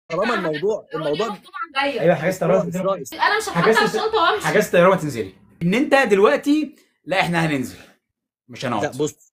طالما الموضوع الموضوع طبعا جايه ايوه حجزت موضوع طيران إسراء انا مش هحط حجزت- على الشنطه وامشي حجزت طيران ما تنزلي ان انت دلوقتي لا احنا هننزل مش لا هنقعد بص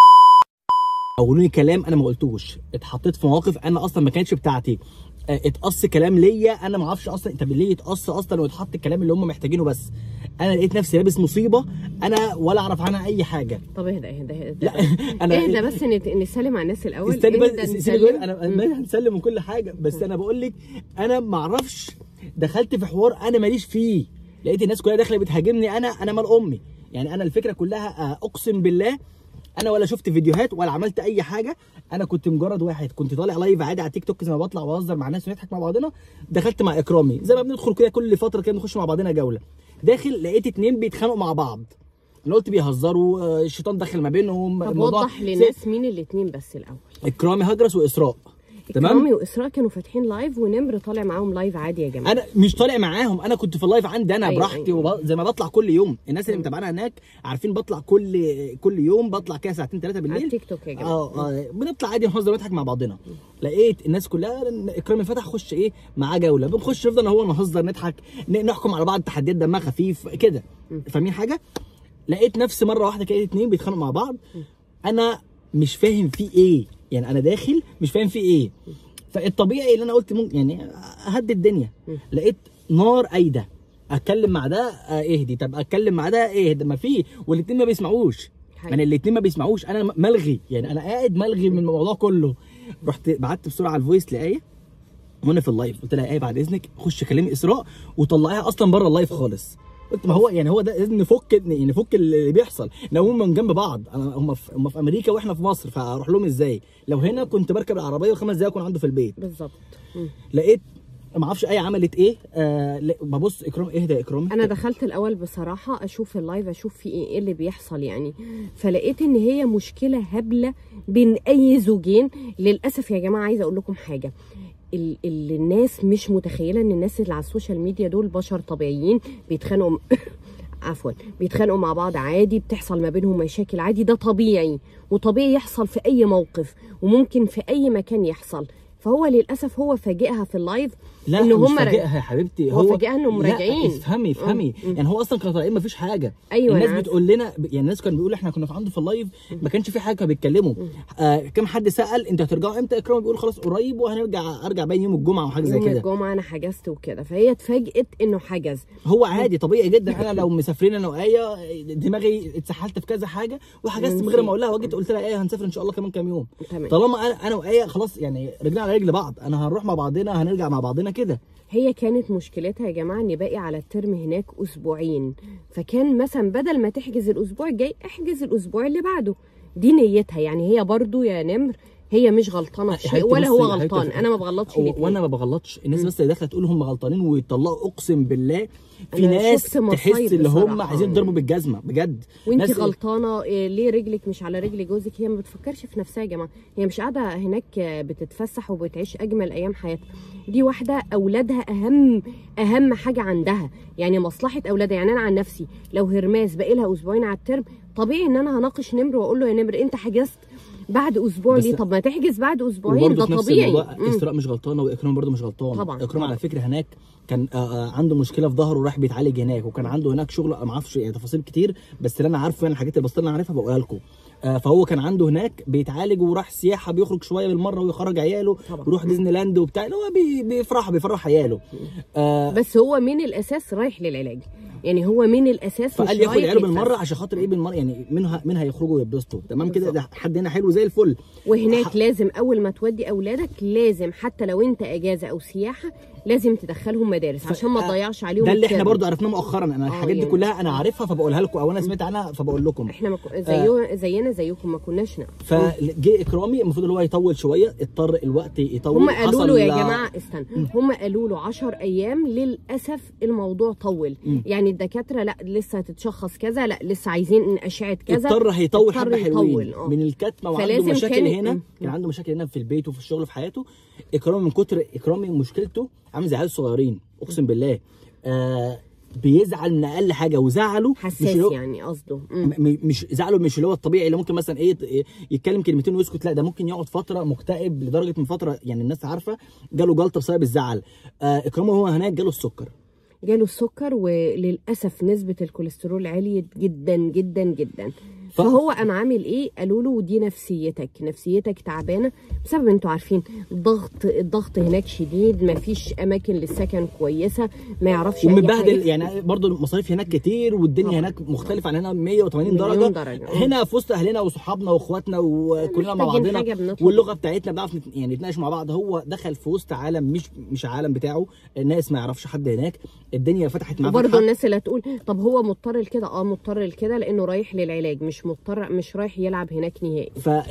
قولوا لي كلام انا ما قلتوش اتحطيت في مواقف انا اصلا ما كانتش بتاعتي اه، اتقص كلام ليا انا ما اعرفش اصلا طب ليه يتقص اصلا ويتحط الكلام اللي هم محتاجينه بس انا لقيت نفسي لابس مصيبه انا ولا اعرف عنها اي حاجه طب اهدى اهدى اهدى لا انا اهدى بس نت- نسلم على الناس الاول استني اهدى بس نسلم. سيبي جوي انا مم. انا هنسلم وكل حاجه بس انا بقول لك انا ما اعرفش دخلت في حوار انا ماليش فيه لقيت الناس كلها داخله بتهاجمني انا انا مال امي يعني انا الفكره كلها آه، اقسم بالله انا ولا شفت فيديوهات ولا عملت اي حاجه انا كنت مجرد واحد كنت طالع لايف عادي على تيك توك زي ما بطلع واهزر مع الناس ونضحك مع بعضنا دخلت مع اكرامي زي ما بندخل كده كل فتره كده بنخش مع بعضنا جوله داخل لقيت اتنين بيتخانقوا مع بعض انا قلت بيهزروا آه، الشيطان داخل ما بينهم طب الموضوع وضح للناس مين الاثنين بس الاول اكرامي هجرس واسراء تمام اكرامي واسراء كانوا فاتحين لايف ونمر طالع معاهم لايف عادي يا جماعه انا مش طالع معاهم انا كنت في اللايف عندي انا أيوة، براحتي أيوة. وب... زي ما بطلع كل يوم الناس اللي متابعانا هناك عارفين بطلع كل كل يوم بطلع كده ساعتين ثلاثه على بالليل التيك توك يا جماعه اه اه بنطلع عادي نهزر ونضحك مع بعضنا لقيت الناس كلها اكرامي فتح خش ايه معاه جوله بنخش نفضل هو نهزر نضحك ن- نحكم على بعض تحديات دمها خفيف كده فاهمين حاجه لقيت نفسي مره واحده كده اتنين بيتخانقوا مع بعض انا مش فاهم فيه ايه يعني انا داخل مش فاهم فيه ايه فالطبيعي اللي انا قلت ممكن يعني اهدي الدنيا لقيت نار قايده اتكلم مع ده آه، اهدي طب اتكلم مع ده اهدي ما في والاتنين ما بيسمعوش حقيقي. يعني الاتنين ما بيسمعوش انا ملغي يعني انا قاعد ملغي من الموضوع كله رحت بعت بسرعه على الفويس لايه وانا في اللايف قلت لها ايه بعد اذنك خش كلمي اسراء وطلعيها اصلا بره اللايف خالص قلت ما هو يعني هو ده لازم نفك يعني نفك اللي بيحصل لو هم من جنب بعض انا هم في هم في امريكا واحنا في مصر فاروح لهم ازاي لو هنا كنت بركب العربيه وخمس دقايق اكون عنده في البيت بالظبط مم. لقيت ما اعرفش اي عملت ايه آه لا- ببص اكرام اهدى يا اكرام انا دخلت الاول بصراحه اشوف اللايف اشوف في ايه إيه اللي بيحصل يعني فلقيت ان هي مشكله هبله بين اي زوجين للاسف يا جماعه عايزه اقول لكم حاجه ال ال الناس مش متخيله ان الناس اللي على السوشيال ميديا دول بشر طبيعيين بيتخانقوا عفوا بيتخانقوا مع بعض عادي بتحصل ما بينهم مشاكل عادي ده طبيعي وطبيعي يحصل في اي موقف وممكن في اي مكان يحصل فهو للاسف هو فاجئها في اللايف لا ان مش هم فاجئها يا حبيبتي هو فاجئها إنهم لا، راجعين. افهمي افهمي يعني هو اصلا كانوا طالعين ما فيش حاجه أيوة، أنا الناس عارفة. بتقول لنا يعني الناس كانوا بيقولوا احنا كنا في عنده في اللايف ما كانش في حاجه كانوا بيتكلموا آه كم حد سال انتوا هترجعوا امتى اكرام بيقول خلاص قريب وهنرجع ارجع باين يوم الجمعه وحاجه زي يوم كده الجمعه انا حجزت وكده فهي اتفاجئت انه حجز هو عادي طبيعي جدا انا لو مسافرين انا وايه دماغي اتسحلت في كذا حاجه وحجزت من غير ما اقول لها وجيت قلت لها ايه هنسافر ان شاء الله كمان كام يوم تمام طالما انا انا وايه خلاص يعني رجلنا على رجل بعض انا هنروح مع بعضنا هنرجع مع بعضنا كده هي كانت مشكلتها يا جماعه ان باقي على الترم هناك اسبوعين فكان مثلا بدل ما تحجز الاسبوع الجاي احجز الاسبوع اللي بعده دي نيتها يعني هي برضو يا نمر هي مش غلطانه في يا شيء حبيبتي ولا هو بصي، يا حبيبتي غلطان في- انا ما بغلطش و- الاتنين. وانا ما بغلطش الناس بس اللي داخله تقول هم غلطانين ويطلعوا اقسم بالله في أنا ناس شفت مصايب تحس اللي هم بصراحة. عايزين يضربوا بالجزمه بجد وانت ناس- غلطانه إيه ليه رجلك مش على رجل جوزك هي ما بتفكرش في نفسها يا جماعه هي مش قاعده هناك بتتفسح وبتعيش اجمل ايام حياتها دي واحده اولادها اهم اهم حاجه عندها يعني مصلحه اولادها يعني انا عن نفسي لو هرماس باقي لها اسبوعين على الترم طبيعي ان انا هناقش نمر واقول له يا نمر انت حجزت بعد اسبوع بس- ليه طب ما تحجز بعد اسبوعين وبرضه ده في نفس طبيعي الموضوع مم. اسراء مش غلطانه واكرام برضه مش غلطان طبعاً، اكرام طبعاً. على فكره هناك كان آه، آه، عنده مشكله في ظهره وراح بيتعالج هناك وكان عنده هناك شغل ما اعرفش يعني تفاصيل كتير بس اللي انا عارفه يعني الحاجات البسيطه اللي انا عارفها بقولها لكم آه، فهو كان عنده هناك بيتعالج وراح سياحه بيخرج شويه بالمره ويخرج عياله طبعاً. ويروح ديزني لاند وبتاع اللي هو بي- بيفرح بيفرح عياله آه، بس هو من الاساس رايح للعلاج يعني هو من الاساس مش فقال ياخد رايح عياله يتفسح. بالمره عشان خاطر ايه بالمره يعني منها منها يخرجوا ويتبسطوا تمام كده ده حد هنا حلو زي الفل وهناك لازم اول ما تودي اولادك لازم حتى لو انت اجازه او سياحه لازم تدخلهم مدارس عشان ما تضيعش عليهم ده اللي احنا الترم. برضو عرفناه مؤخرا انا الحاجات دي يعني. كلها انا عارفها فبقولها لكم او انا سمعت عنها فبقول لكم احنا ما كو- زيو زينا زيكم ما كناش نعرف فجه اكرامي المفروض اللي هو يطول شويه اضطر الوقت يطول هم قالوا حصل له يا لا- جماعه استنى هم قالوا له 10 ايام للاسف الموضوع طول مم. يعني الدكاتره لا لسه هتتشخص كذا لا لسه عايزين اشعه كذا اضطر هيطول اضطر حبه حلوين يطول، آه. من الكتمه وعنده فلازم مشاكل كان- هنا مم. كان عنده مشاكل هنا في البيت وفي الشغل في حياته اكرامي من كتر اكرامي مشكلته عامل زي عيال صغيرين اقسم بالله آه بيزعل من اقل حاجه وزعله مش حساس اللي هو- يعني قصده مم. م- مش زعله مش اللي هو الطبيعي اللي ممكن مثلا ايه ت- يتكلم كلمتين ويسكت لا ده ممكن يقعد فتره مكتئب لدرجه من فتره يعني الناس عارفه جاله جلطه بسبب الزعل آه اكرامه وهو هناك جاله السكر جاله السكر وللاسف نسبه الكوليسترول عليت جدا جدا جدا ف- فهو قام عامل ايه قالوا له دي نفسيتك نفسيتك تعبانه بسبب انتوا عارفين ضغط الضغط هناك شديد ما فيش اماكن للسكن كويسه ما يعرفش أي ومبهدل حاجة. يعني برضو المصاريف هناك كتير والدنيا طبعا. هناك مختلفه عن هنا 180 مليون درجه, درجة. هنا في وسط اهلنا وصحابنا واخواتنا وكلنا مع محتاجين بعضنا حاجة بنطلب. واللغه بتاعتنا بنعرف نت- يعني نتناقش مع بعض هو دخل في وسط عالم مش مش عالم بتاعه الناس ما يعرفش حد هناك الدنيا فتحت معاه وبرضه فتحة. الناس اللي هتقول طب هو مضطر لكده اه مضطر لكده لانه رايح للعلاج مش مضطر مش رايح يلعب هناك نهائي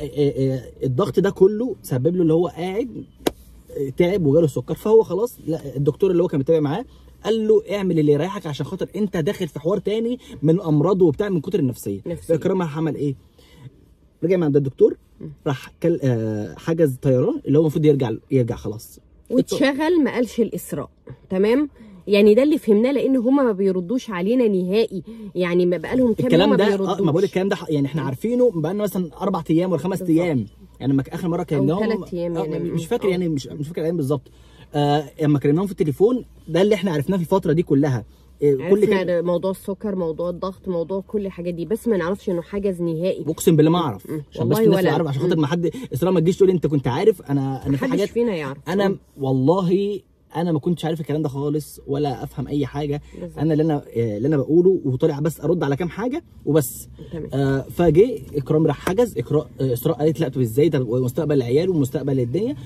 فالضغط ده كله سبب له اللي هو قاعد آه، تعب وجاله السكر فهو خلاص لا الدكتور اللي هو كان متابع معاه قال له اعمل اللي يريحك عشان خاطر انت داخل في حوار تاني من امراض وبتاع من كتر النفسيه نفسية. فاكرم راح عمل ايه؟ رجع من عند الدكتور راح كل آه حجز طيران اللي هو المفروض يرجع يرجع خلاص واتشغل ما قالش الاسراء تمام يعني ده اللي فهمناه لان هما ما بيردوش علينا نهائي يعني ما بقالهم كام يوم الكلام ما ده بيردوش آه ما بقول الكلام ده ح- يعني احنا عارفينه بقالنا مثلا اربع ايام ولا خمس بالظبط. ايام يعني لما اخر مره كلمناهم تلات أيام آه، يعني. مش فاكر آه. يعني مش مش فاكر الايام بالظبط آه لما كلمناهم في التليفون ده اللي احنا عرفناه في الفتره دي كلها آه، كل عرفنا كلمة موضوع السكر موضوع الضغط موضوع كل الحاجات دي بس ما نعرفش انه حجز نهائي اقسم بالله ما اعرف عشان بس والله الناس ولا- تعرف عشان خاطر ما حد اسراء ما تجيش تقول لي انت كنت عارف انا انا في محدش حاجات فينا يعرف انا والله انا ما كنتش عارف الكلام ده خالص ولا افهم اي حاجه بالظبط. انا اللي انا آه، اللي انا بقوله وطالع بس ارد على كام حاجه وبس تمام آه فجه اكرام راح حجز إكرا- آه، اسراء قالت لا طب ازاي ده مستقبل العيال ومستقبل الدنيا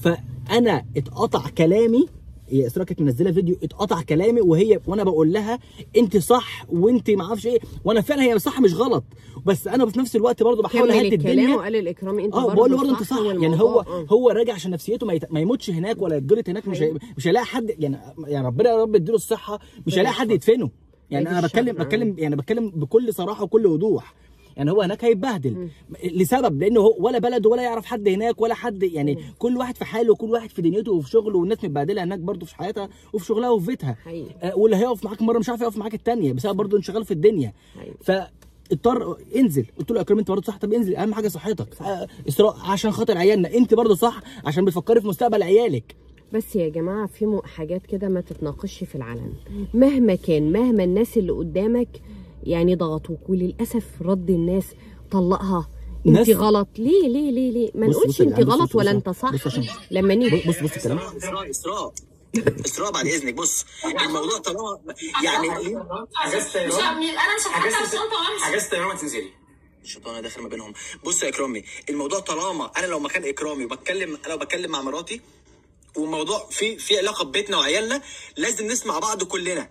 فانا اتقطع كلامي هي اسراء كانت منزله فيديو اتقطع كلامي وهي وانا بقول لها انت صح وانت ما اعرفش ايه وانا فعلا هي صح مش غلط بس انا في نفس الوقت برضه بحاول كمل اهدي الكلام الدنيا وقال الاكرام انت اه برضه بقول له برضه انت صح يعني والموضوع- هو آه. هو راجع عشان نفسيته ما, يت... ما يموتش هناك ولا يتجلط هناك مش هي... مش هيلاقي حد يعني يعني ربنا يا رب يديله الصحه مش هيلاقي حد يدفنه يعني بعيد انا بتكلم الشر، آه. بتكلم يعني بتكلم بكل صراحه وكل وضوح يعني هو هناك هيتبهدل لسبب لانه هو ولا بلد ولا يعرف حد هناك ولا حد يعني كل واحد في حاله وكل واحد في دنيته وفي شغله والناس متبهدله هناك برضه في حياتها وفي شغلها وفي بيتها حقيقي. آه واللي هيقف معاك مره مش عارف يقف معاك الثانيه بسبب برضه انشغال في الدنيا حقيقي. ف اضطر انزل قلت له يا اكرم انت برضه صح طب انزل اهم حاجه صحتك آه، اسراء عشان خاطر عيالنا انت برضه صح عشان بتفكري في مستقبل عيالك بس يا جماعه في م- حاجات كده ما تتناقشش في العلن مهما كان مهما الناس اللي قدامك يعني ضغطوك وللاسف رد الناس طلقها انت ناس- غلط ليه ليه ليه ليه ما بص- نقولش بص يا انت جدعان، بص- غلط بص- ولا بص- انت صح بص عشان- لما نيجي بص بص الكلام اسراء اسراء اسراء بعد اذنك بص الموضوع طالما يعني حجزت مش طيران عامل- انا مش هحط على حجزت الشنطه وامشي حجزت طيران ما تنزلي الشيطان داخل ما بينهم بص يا اكرامي الموضوع طالما انا لو مكان اكرامي وبتكلم انا بتكلم مع مراتي والموضوع في في علاقه ببيتنا وعيالنا لازم نسمع بعض كلنا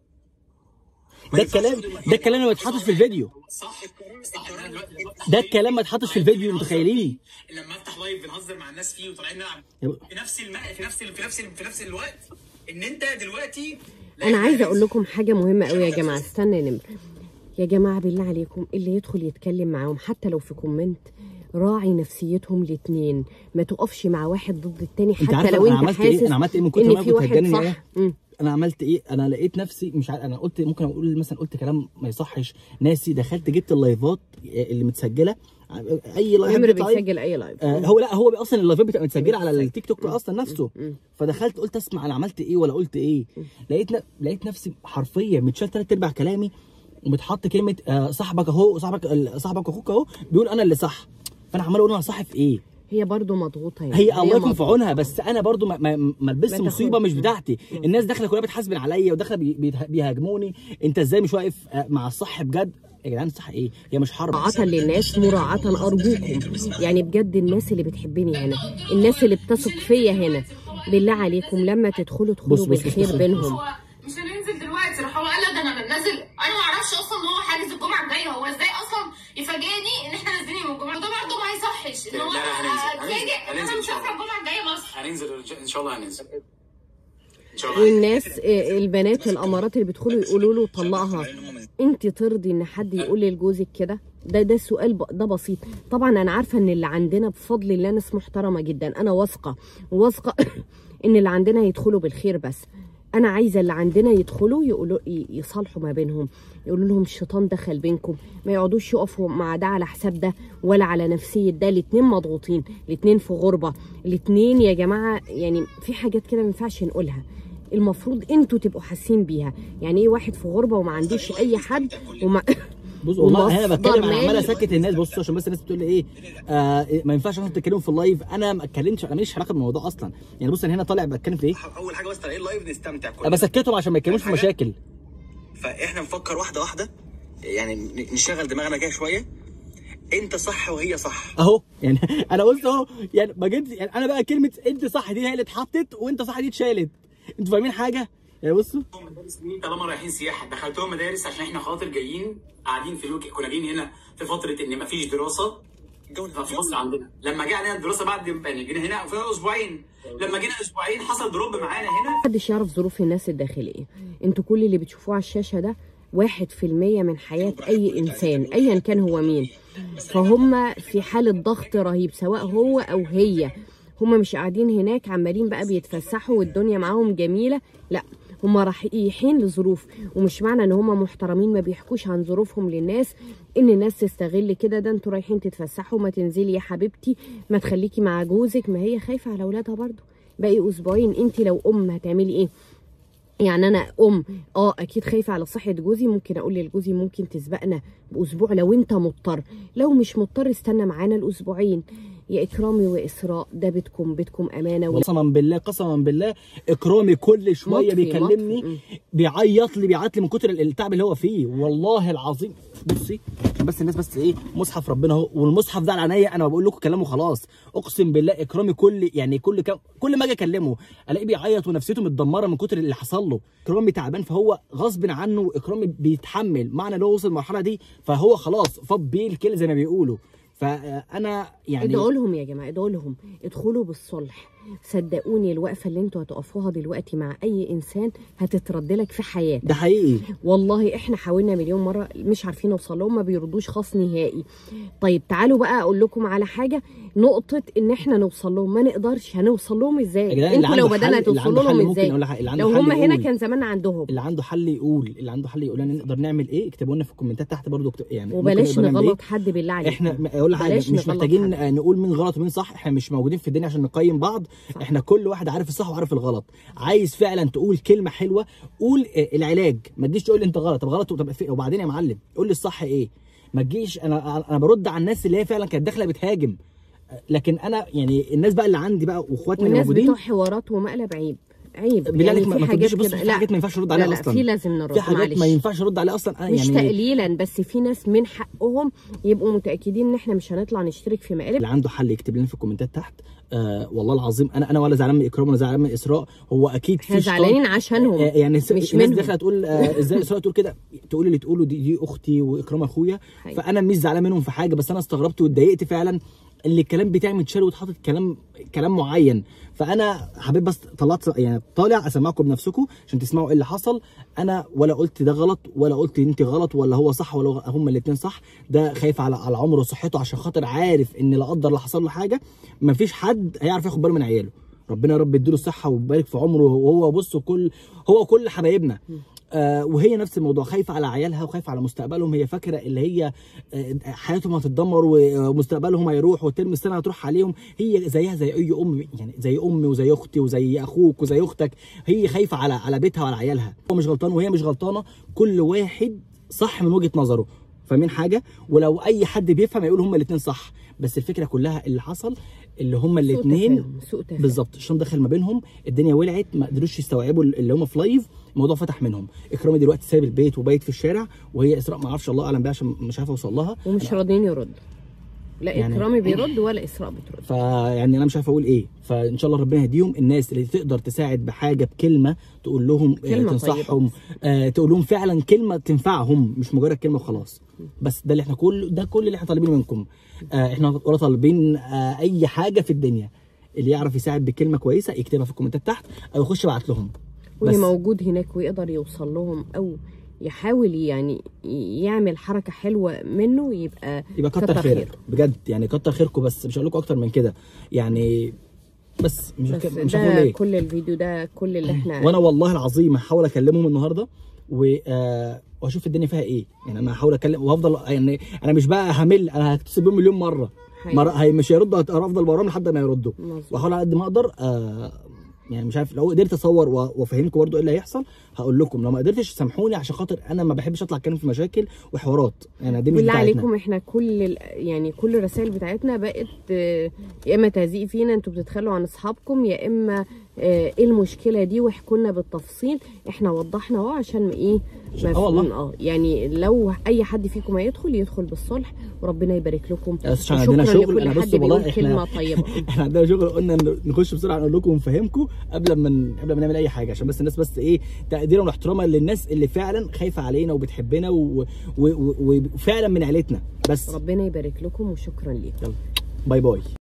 ما ده ينفعش الكلام كل واحد- ده الكلام اللي ما اتحطش في الفيديو صح صح أنا دلوقتي- ده الكلام ما اتحطش في الفيديو متخيلين لما افتح لايف بنهزر مع الناس فيه وطالعين نلعب يا- في نفس الم... في نفس ال... في نفس ال... في نفس الوقت ان انت دلوقتي لا انا إحنا عايزه اقول لازم- لكم حاجه مهمه قوي يا جماعه استنى يا نمر يا جماعه بالله عليكم اللي يدخل يتكلم معاهم حتى لو في كومنت راعي نفسيتهم الاتنين ما تقفش مع واحد ضد التاني انت حتى عارفه لو انا انت عملت حاسس ايه انا عملت ايه من كتر ان ما في كنت واحد هتجنن صح ايه مم. انا عملت ايه انا لقيت نفسي مش عارف انا قلت ممكن اقول مثلا قلت كلام ما يصحش ناسي دخلت جبت اللايفات اللي متسجله اي لايف نمر بيطلع إيه؟ بيسجل اي لايف آه هو لا هو اصلا اللايفات بتبقى متسجله على بتسجل. التيك توك اصلا نفسه فدخلت قلت اسمع انا عملت ايه ولا قلت ايه لقيت ن... لقيت نفسي حرفيا متشال ثلاث ارباع كلامي ومتحط كلمه آه صاحبك اهو صاحبك ال- صاحبك اخوك اهو بيقول انا اللي صح فانا عمال اقول انا صح في ايه هي برضو مضغوطه يعني هي الله يكون في مضغوطة. عونها بس انا برضو ما, ما, ما لبست ما مصيبه تاخدش. مش بتاعتي الناس داخله كلها بتحاسبن عليا وداخله بي- بيته- بيهاجموني انت ازاي مش واقف آه، مع الصح بجد يا جدعان الصح ايه هي مش حرب مراعاة للناس مراعاة أرجوكم يعني بجد الناس اللي بتحبني هنا الناس اللي بتثق فيا هنا بالله عليكم لما تدخلوا بص- ادخلوا بص- بص- بالخير بص- بينهم هو مش هننزل دلوقتي راح هو قال لك ده انا نازل انا ما اعرفش اصلا ان هو حاجز الجمعه الجايه هو ازاي اصلا يفاجئني ان احنا نازلين يوم الجمعه ده برضه ما يصحش ان هو لا، لا، هننزل. اتفاجئ ان هننزل انا إن شاء مسافره الله. الجمعه الجايه مصر هننزل ان شاء الله هننزل ان شاء الله والناس آه، البنات الامارات اللي بيدخلوا يقولوا له طلقها انت ترضي ان حد يقول لجوزك كده ده ده سؤال ب... ده بسيط طبعا انا عارفه ان اللي عندنا بفضل الله ناس محترمه جدا انا واثقه واثقه ان اللي عندنا هيدخلوا بالخير بس انا عايزه اللي عندنا يدخلوا يقولوا ي- يصالحوا ما بينهم يقولوا لهم الشيطان دخل بينكم ما يقعدوش يقفوا مع ده على حساب ده ولا على نفسيه ده الاتنين مضغوطين الاتنين في غربه الاتنين يا جماعه يعني في حاجات كده ما ينفعش نقولها المفروض انتوا تبقوا حاسين بيها يعني ايه واحد في غربه وما عندوش اي حد وما بص والله انا ومصدر بتكلم انا عمال مالي. اسكت الناس بص عشان بس الناس بتقول لي ايه آه ما ينفعش اصلا تتكلموا في اللايف انا ما اتكلمتش انا ماليش علاقه بالموضوع اصلا يعني بص انا هنا طالع بتكلم في ايه اول حاجه بس طالعين لايف نستمتع انا كلنا بسكتهم عشان ما يتكلموش في حاجة؟ مشاكل فاحنا نفكر واحده واحده يعني ن- نشغل دماغنا كده شويه انت صح وهي صح اهو يعني انا قلت اهو يعني ما جيت يعني انا بقى كلمه انت صح دي هي اللي اتحطت وانت صح دي اتشالت انتوا فاهمين حاجه يعني بصوا مدارس مين طالما رايحين سياحه دخلتهم مدارس عشان احنا خاطر جايين قاعدين في الوك كنا جايين هنا في فتره ان مفيش دراسه في مصر عندنا لما جه علينا الدراسه بعد يعني جينا هنا في اسبوعين لما جينا اسبوعين حصل دروب معانا هنا محدش يعرف ظروف الناس الداخلية انتوا كل اللي بتشوفوه على الشاشة ده واحد في المية من حياة أي إنسان أيا كان هو مين فهم في حالة ضغط رهيب سواء هو أو هي هم مش قاعدين هناك عمالين بقى بيتفسحوا والدنيا معاهم جميلة لا هم رايحين لظروف ومش معنى ان هم محترمين ما بيحكوش عن ظروفهم للناس ان الناس تستغل كده ده انتوا رايحين تتفسحوا ما تنزلي يا حبيبتي ما تخليكي مع جوزك ما هي خايفه على اولادها برضو باقي اسبوعين انت لو ام هتعملي ايه يعني انا ام اه اكيد خايفه على صحه جوزي ممكن اقول لجوزي ممكن تسبقنا باسبوع لو انت مضطر لو مش مضطر استنى معانا الاسبوعين يا اكرامي واسراء ده بيتكم بيتكم امانه و... قسما بالله قسما بالله اكرامي كل شويه مطفي، بيكلمني مطفي. بيعيط لي بيعيط لي من كتر التعب اللي هو فيه والله العظيم بصي عشان بس الناس بس ايه مصحف ربنا اهو والمصحف ده على عينيا انا بقول لكم كلامه خلاص اقسم بالله اكرامي كل يعني كل كم كل ما اجي اكلمه الاقيه بيعيط ونفسيته متدمره من كتر اللي حصل له اكرامي تعبان فهو غصب عنه اكرامي بيتحمل معنى ان هو وصل المرحله دي فهو خلاص فاب بيه الكل زي ما بيقولوا فانا يعني ادعوا لهم يا جماعه ادعوا لهم ادخلوا بالصلح صدقوني الوقفه اللي انتوا هتقفوها دلوقتي مع اي انسان هتترد لك في حياتك ده حقيقي والله احنا حاولنا مليون مره مش عارفين نوصل لهم ما بيردوش خاص نهائي طيب تعالوا بقى اقول لكم على حاجه نقطه ان احنا نوصل لهم ما نقدرش هنوصل لهم يا ازاي جدعان اللي انتوا لو عنده بدانا حل- اللي توصلوا عنده حل لهم ممكن ازاي يقول لح- اللي عنده لو حل هم هنا يقول. كان زمان عندهم اللي عنده حل يقول اللي عنده حل يقول لنا نقدر نعمل ايه اكتبوا لنا في الكومنتات تحت برضو اكتب- يعني ممكن وبلاش نقدر نعمل نغلط إيه؟ حد بالله عليكم احنا م- اقول حاجه بلاش مش نغلط محتاجين حد. آه، نقول مين غلط ومين صح احنا مش موجودين في الدنيا عشان نقيم بعض صح. احنا كل واحد عارف الصح وعارف الغلط عايز فعلا تقول كلمه حلوه قول آه، العلاج ما تجيش تقول لي انت غلط طب غلط طب في- وبعدين يا معلم قول لي الصح ايه ما تجيش انا انا برد على الناس اللي هي فعلا كانت داخله بتهاجم آه، لكن انا يعني الناس بقى اللي عندي بقى واخواتنا اللي والناس موجودين بتوع حوارات ومقلب عيب عيب بالله عليك ما في ما حاجات تقوليش بص كده- في لا. حاجات ما ينفعش نرد لا عليها لا اصلا في لازم نرد في حاجات معلش ما ينفعش نرد عليها اصلا أنا مش يعني تقليلا بس في ناس من حقهم يبقوا متاكدين ان احنا مش هنطلع نشترك في مقالب اللي عنده حل يكتب لنا في الكومنتات تحت آه والله العظيم انا انا ولا زعلان من اكرام ولا زعلان من اسراء هو اكيد احنا في شيطان- زعلانين عشانهم آه يعني س- مش الناس منهم. داخله تقول آه ازاي اسراء تقول كده تقول اللي تقوله دي, دي اختي واكرام اخويا حقيقي. فانا مش زعلان منهم في حاجه بس انا استغربت واتضايقت فعلا اللي الكلام بتاعي متشال واتحطت كلام كلام معين فانا حبيت بس طلعت يعني طالع اسمعكم بنفسكم عشان تسمعوا ايه اللي حصل انا ولا قلت ده غلط ولا قلت انت غلط ولا هو صح ولا هما الاثنين صح ده خايف على على عمره وصحته عشان خاطر عارف ان لا قدر الله حصل له حاجه مفيش حد هيعرف ياخد باله من عياله ربنا يا رب يديله الصحه ويبارك في عمره وهو بص كل هو كل حبايبنا آه وهي نفس الموضوع خايفه على عيالها وخايفه على مستقبلهم هي فاكره اللي هي آه حياتهم هتتدمر ومستقبلهم هيروح وترم السنه هتروح عليهم هي زيها زي اي ام يعني زي امي وزي اختي وزي اخوك وزي اختك هي خايفه على على بيتها وعلى عيالها هو مش غلطان وهي مش غلطانه كل واحد صح من وجهه نظره فاهمين حاجه ولو اي حد بيفهم هيقول هما الاثنين صح بس الفكره كلها اللي حصل اللي هما سوء الاثنين تفاهم، سوء تفاهم بالظبط الشيطان دخل ما بينهم الدنيا ولعت ما قدروش يستوعبوا اللي هم في لايف الموضوع فتح منهم اكرامي دلوقتي سايب البيت وبايت في الشارع وهي اسراء ما اعرفش الله اعلم بقى عشان مش عارف اوصل لها ومش راضيين يردوا لا يعني- اكرامي بيرد ولا اسراء بترد فيعني انا مش عارف اقول ايه فان شاء الله ربنا يهديهم الناس اللي تقدر تساعد بحاجه بكلمه تقول لهم آه، كلمة تنصحهم آه تقول لهم فعلا كلمه تنفعهم مش مجرد كلمه وخلاص بس ده اللي احنا كل ده كل اللي احنا طالبينه منكم آه احنا ولا طالبين آه اي حاجه في الدنيا اللي يعرف يساعد بكلمه كويسه يكتبها في الكومنتات تحت او يخش يبعت لهم واللي بس. موجود هناك ويقدر يوصل لهم او يحاول يعني يعمل حركه حلوه منه يبقى يبقى كتر خيرك بجد يعني كتر خيركم بس مش هقول لكم اكتر من كده يعني بس مش بس هك- مش هقول ده ايه كل الفيديو ده كل اللي احنا وانا والله العظيم هحاول اكلمهم النهارده و آه، واشوف الدنيا فيها ايه يعني انا هحاول اكلم وافضل يعني انا مش بقى همل انا هتصل بيهم مليون مره حقيقي. مر... هي مش هيردوا هت- افضل وراهم لحد ما يردوا مظبوط. واحاول على قد ما اقدر آه يعني مش عارف لو قدرت اصور و- وافهمكم برضو ايه اللي هيحصل هقول لكم لو ما قدرتش سامحوني عشان خاطر انا ما بحبش اطلع اتكلم في مشاكل وحوارات يعني دي مش بالله بتاعتنا عليكم احنا كل ال- يعني كل الرسائل بتاعتنا بقت آه، يا اما تهزيق فينا انتوا بتتخلوا عن اصحابكم يا اما آه، ايه المشكله دي واحكوا لنا بالتفصيل احنا وضحنا اهو عشان ايه ما آه والله. اه يعني لو اي حد فيكم هيدخل يدخل بالصلح وربنا يبارك لكم بس عشان عندنا وشكراً شغل لكل انا حد بص والله بيقول احنا كلمه طيبه احنا عندنا شغل قلنا إن نخش بسرعه نقول لكم ونفهمكم قبل ما ن- قبل ما نعمل اي حاجه عشان بس الناس بس ايه تقديرا واحتراما للناس اللي فعلا خايفه علينا وبتحبنا و- و- و- وفعلا من عيلتنا بس ربنا يبارك لكم وشكرا ليكم باي باي